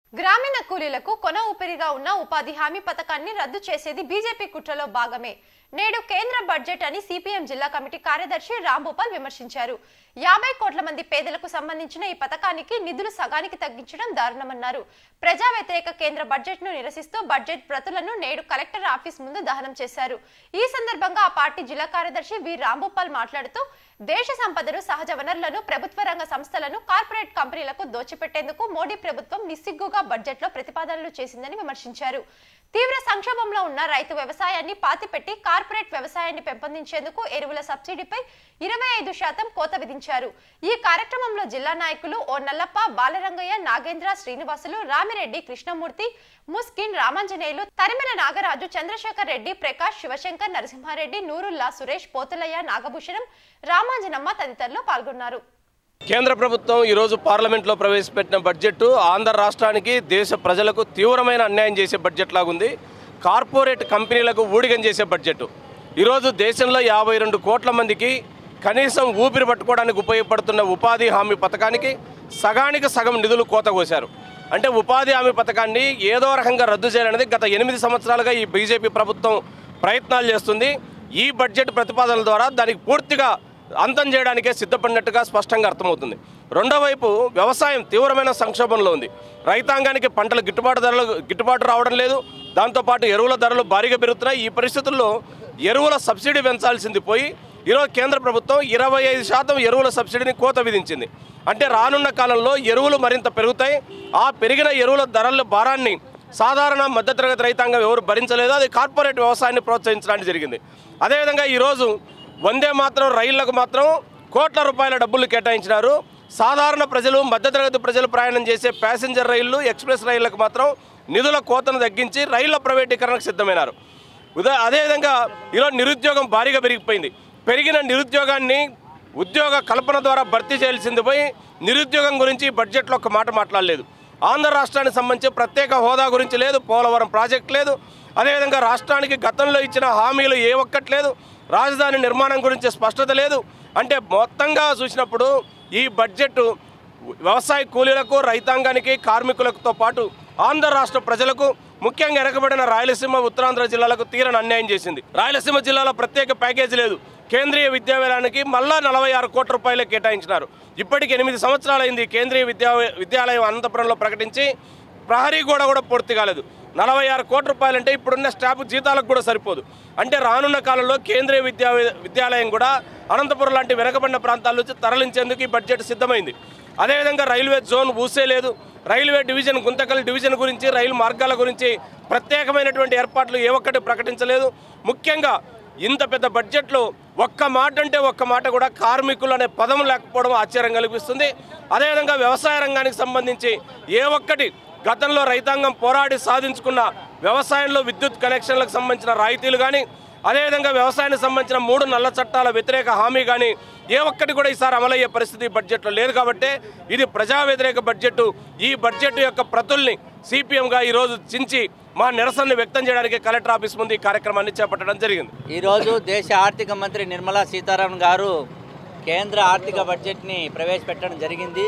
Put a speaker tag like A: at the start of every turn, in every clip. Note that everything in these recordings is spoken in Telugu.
A: గ్రామీణ కూలీలకు కొన ఊపిరిగా ఉన్న ఉపాధి హామీ పథకాన్ని రద్దు చేసేది బీజేపీ కుట్రలో భాగమే నేడు కేంద్ర బడ్జెట్ అని సిపిఎం జిల్లా కమిటీ కార్యదర్శి రాంభూపాల్ విమర్శించారు యాభై కోట్ల మంది పేదలకు సంబంధించిన ఈ పథకానికి నిధులు సగానికి తగ్గించడం దారుణమన్నారు ప్రజా వ్యతిరేక కేంద్ర బడ్జెట్ ను నిరసిస్తూ బడ్జెట్ ప్రతులను నేడు కలెక్టర్ ఆఫీస్ ముందు దహనం చేశారు ఈ సందర్భంగా ఆ పార్టీ జిల్లా కార్యదర్శి వి రాంభూపాల్ మాట్లాడుతూ దేశ సంపదను సహజ వనరులను ప్రభుత్వ రంగ సంస్థలను కార్పొరేట్ కంపెనీలకు దోచిపెట్టేందుకు మోడీ ప్రభుత్వం నిస్సిగ్గుగా బడ్జెట్ లో ప్రతిపాదనలు చేసిందని విమర్శించారు తీవ్ర సంక్షోభంలో ఉన్న రైతు వ్యవసాయాన్ని పాతిపెట్టి కార్పొరేట్ వ్యవసాయాన్ని పెంపొందించేందుకు ఎరువుల సబ్సిడీపై ఇరవై ఐదు శాతం కోత విధించారు ఈ కార్యక్రమంలో జిల్లా నాయకులు ఓ నల్లప్ప బాలరంగయ్య నాగేంద్ర శ్రీనివాసులు రామిరెడ్డి కృష్ణమూర్తి ముస్కిన్ రామాంజనేయులు తరిమెల నాగరాజు చంద్రశేఖర్ రెడ్డి ప్రకాష్ శివశంకర్ నరసింహారెడ్డి నూరుల్లా సురేష్ పోతులయ్య నాగభూషణం రామాంజనమ్మ తదితరులు పాల్గొన్నారు
B: కేంద్ర ప్రభుత్వం ఈరోజు పార్లమెంట్లో ప్రవేశపెట్టిన బడ్జెట్ ఆంధ్ర రాష్ట్రానికి దేశ ప్రజలకు తీవ్రమైన అన్యాయం చేసే బడ్జెట్ లాగుంది కార్పొరేట్ కంపెనీలకు ఊడిగం చేసే బడ్జెట్ ఈరోజు దేశంలో యాభై రెండు కోట్ల మందికి కనీసం ఊపిరి పట్టుకోవడానికి ఉపయోగపడుతున్న ఉపాధి హామీ పథకానికి సగానికి సగం నిధులు కోత కోశారు అంటే ఉపాధి హామీ పథకాన్ని ఏదో రకంగా రద్దు చేయాలనేది గత ఎనిమిది సంవత్సరాలుగా ఈ బీజేపీ ప్రభుత్వం ప్రయత్నాలు చేస్తుంది ఈ బడ్జెట్ ప్రతిపాదనల ద్వారా దానికి పూర్తిగా అంతం చేయడానికే సిద్ధపడినట్టుగా స్పష్టంగా అర్థమవుతుంది రెండో వైపు వ్యవసాయం తీవ్రమైన సంక్షోభంలో ఉంది రైతాంగానికి పంటల గిట్టుబాటు ధరలు గిట్టుబాటు రావడం లేదు దాంతోపాటు ఎరువుల ధరలు భారీగా పెరుగుతున్నాయి ఈ పరిస్థితుల్లో ఎరువుల సబ్సిడీ పెంచాల్సింది పోయి ఈరోజు కేంద్ర ప్రభుత్వం ఇరవై ఐదు శాతం ఎరువుల సబ్సిడీని కోత విధించింది అంటే రానున్న కాలంలో ఎరువులు మరింత పెరుగుతాయి ఆ పెరిగిన ఎరువుల ధరల భారాన్ని సాధారణ మధ్యతరగతి రైతాంగం ఎవరు భరించలేదు అది కార్పొరేట్ వ్యవసాయాన్ని ప్రోత్సహించడానికి జరిగింది అదేవిధంగా ఈరోజు వందే మాత్రం రైళ్లకు మాత్రం కోట్ల రూపాయల డబ్బులు కేటాయించినారు సాధారణ ప్రజలు మధ్యతరగతి ప్రజలు ప్రయాణం చేసే ప్యాసింజర్ రైళ్లు ఎక్స్ప్రెస్ రైళ్లకు మాత్రం నిధుల కోతను తగ్గించి రైళ్ల ప్రైవేటీకరణకు సిద్ధమైనారు ఉదా అదేవిధంగా ఈరోజు నిరుద్యోగం భారీగా పెరిగిపోయింది పెరిగిన నిరుద్యోగాన్ని ఉద్యోగ కల్పన ద్వారా భర్తీ చేయాల్సింది పోయి నిరుద్యోగం గురించి ఈ బడ్జెట్లో ఒక మాట మాట్లాడలేదు ఆంధ్ర రాష్ట్రానికి సంబంధించి ప్రత్యేక హోదా గురించి లేదు పోలవరం ప్రాజెక్ట్ లేదు అదేవిధంగా రాష్ట్రానికి గతంలో ఇచ్చిన హామీలు ఏ ఒక్కటి లేదు రాజధాని నిర్మాణం గురించి స్పష్టత లేదు అంటే మొత్తంగా చూసినప్పుడు ఈ బడ్జెట్ వ్యవసాయ కూలీలకు రైతాంగానికి కార్మికులతో పాటు ఆంధ్ర రాష్ట్ర ప్రజలకు ముఖ్యంగా వెనకబడిన రాయలసీమ ఉత్తరాంధ్ర జిల్లాలకు తీరని అన్యాయం చేసింది రాయలసీమ జిల్లాలో ప్రత్యేక ప్యాకేజీ లేదు కేంద్రీయ విద్యాలయానికి మళ్ళా నలభై ఆరు కోట్ల రూపాయలు కేటాయించినారు ఇప్పటికి ఎనిమిది సంవత్సరాలైంది కేంద్రీయ విద్యా విద్యాలయం అనంతపురంలో ప్రకటించి ప్రహరీ గోడ కూడా పూర్తి కాలేదు నలభై ఆరు కోట్ల రూపాయలంటే ఇప్పుడున్న స్టాఫ్ జీతాలకు కూడా సరిపోదు అంటే రానున్న కాలంలో కేంద్రీయ విద్యా విద్యాలయం కూడా అనంతపురం లాంటి వెనకబడిన ప్రాంతాల నుంచి తరలించేందుకు ఈ బడ్జెట్ సిద్ధమైంది అదేవిధంగా రైల్వే జోన్ ఊసే లేదు రైల్వే డివిజన్ గుంతకల్ డివిజన్ గురించి రైలు మార్గాల గురించి ప్రత్యేకమైనటువంటి ఏర్పాట్లు ఏ ఒక్కటి ప్రకటించలేదు ముఖ్యంగా ఇంత పెద్ద బడ్జెట్లో ఒక్క మాట అంటే ఒక్క మాట కూడా కార్మికులు అనే పదం లేకపోవడం ఆశ్చర్యం కలిగిస్తుంది అదేవిధంగా వ్యవసాయ రంగానికి సంబంధించి ఏ ఒక్కటి గతంలో రైతాంగం పోరాడి సాధించుకున్న వ్యవసాయంలో విద్యుత్ కనెక్షన్లకు సంబంధించిన రాయితీలు కానీ అదేవిధంగా వ్యవసాయానికి సంబంధించిన మూడు నల్ల చట్టాల వ్యతిరేక హామీ కానీ ఏ ఒక్కటి కూడా ఈసారి అమలయ్యే పరిస్థితి ఈ బడ్జెట్లో లేదు కాబట్టి ఇది ప్రజా వ్యతిరేక బడ్జెట్ ఈ బడ్జెట్ యొక్క ప్రతుల్ని సిపిఎంగా ఈరోజు చించి మా నిరసనను వ్యక్తం చేయడానికి కలెక్టర్ ఆఫీస్ ముందు ఈ కార్యక్రమాన్ని చేపట్టడం జరిగింది
C: ఈరోజు దేశ ఆర్థిక మంత్రి నిర్మలా సీతారామన్ గారు కేంద్ర ఆర్థిక బడ్జెట్ని ప్రవేశపెట్టడం జరిగింది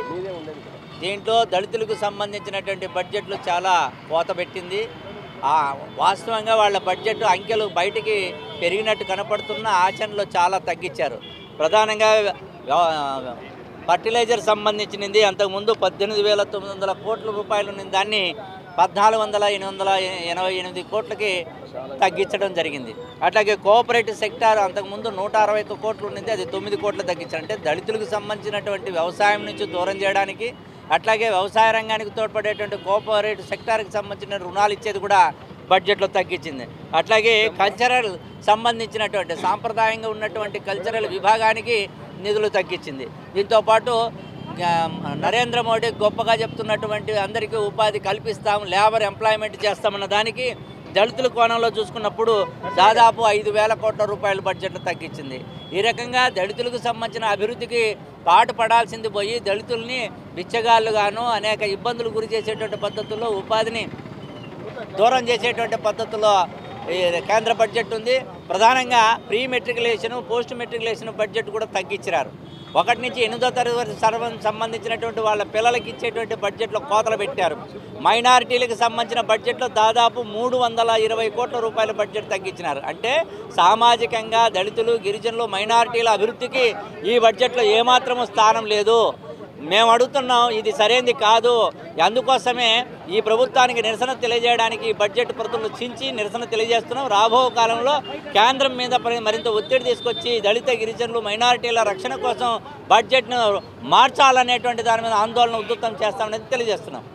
C: దీంట్లో దళితులకు సంబంధించినటువంటి బడ్జెట్లు చాలా కోత పెట్టింది ఆ వాస్తవంగా వాళ్ళ బడ్జెట్ అంకెలు బయటికి పెరిగినట్టు కనపడుతున్న ఆచరణలో చాలా తగ్గించారు ప్రధానంగా వ్య- ఫర్టిలైజర్ సంబంధించినది అంతకుముందు పద్దెనిమిది వేల తొమ్మిది వందల కోట్ల రూపాయలు ఉన్న దాన్ని పద్నాలుగు వందల ఎనిమిది వందల ఎనభై ఎనిమిది కోట్లకి తగ్గించడం జరిగింది అట్లాగే కోఆపరేటివ్ సెక్టార్ అంతకుముందు నూట అరవై ఒక్క కోట్లు ఉండింది అది తొమ్మిది కోట్లు తగ్గించారు అంటే దళితులకు సంబంధించినటువంటి వ్యవసాయం నుంచి దూరం చేయడానికి అట్లాగే వ్యవసాయ రంగానికి తోడ్పడేటువంటి కోఆపరేటివ్ సెక్టార్కి సంబంధించిన రుణాలు ఇచ్చేది కూడా బడ్జెట్లో తగ్గించింది అట్లాగే కల్చరల్ సంబంధించినటువంటి సాంప్రదాయంగా ఉన్నటువంటి కల్చరల్ విభాగానికి నిధులు తగ్గించింది దీంతోపాటు ఆ, నరేంద్ర మోడీ గొప్పగా చెప్తున్నటువంటి అందరికీ ఉపాధి కల్పిస్తాం లేబర్ ఎంప్లాయ్మెంట్ చేస్తామన్న దానికి దళితుల కోణంలో చూసుకున్నప్పుడు దాదాపు ఐదు వేల కోట్ల రూపాయల బడ్జెట్ తగ్గించింది ఈ రకంగా దళితులకు సంబంధించిన అభివృద్ధికి పాటు పడాల్సింది పోయి దళితుల్ని బిచ్చగాళ్ళుగాను అనేక ఇబ్బందులు గురి చేసేటువంటి పద్ధతుల్లో ఉపాధిని దూరం చేసేటువంటి పద్ధతిలో ఈ కేంద్ర బడ్జెట్ ఉంది ప్రధానంగా pre matriculation post matriculation budget కూడా తగ్గించారు ఒకటి నుంచి ఎనిమిదో తరగతి సర్వం సంబంధించినటువంటి వాళ్ళ పిల్లలకి ఇచ్చేటువంటి బడ్జెట్లో కోతలు పెట్టారు మైనారిటీలకు సంబంధించిన బడ్జెట్లో దాదాపు మూడు వందల ఇరవై కోట్ల రూపాయల బడ్జెట్ తగ్గించినారు అంటే సామాజికంగా దళితులు గిరిజనులు మైనారిటీల అభివృద్ధికి ఈ బడ్జెట్లో ఏమాత్రము స్థానం లేదు మేము అడుగుతున్నాం ఇది సరైనది కాదు అందుకోసమే ఈ ప్రభుత్వానికి నిరసన తెలియజేయడానికి ఈ బడ్జెట్ ప్రతులు చించి నిరసన తెలియజేస్తున్నాం రాబో కాలంలో కేంద్రం మీద పరి- మరింత ఒత్తిడి తీసుకొచ్చి దళిత గిరిజనులు మైనారిటీల రక్షణ కోసం బడ్జెట్ను మార్చాలనేటువంటి దాని మీద ఆందోళన ఉధృతం చేస్తామనేది తెలియజేస్తున్నాం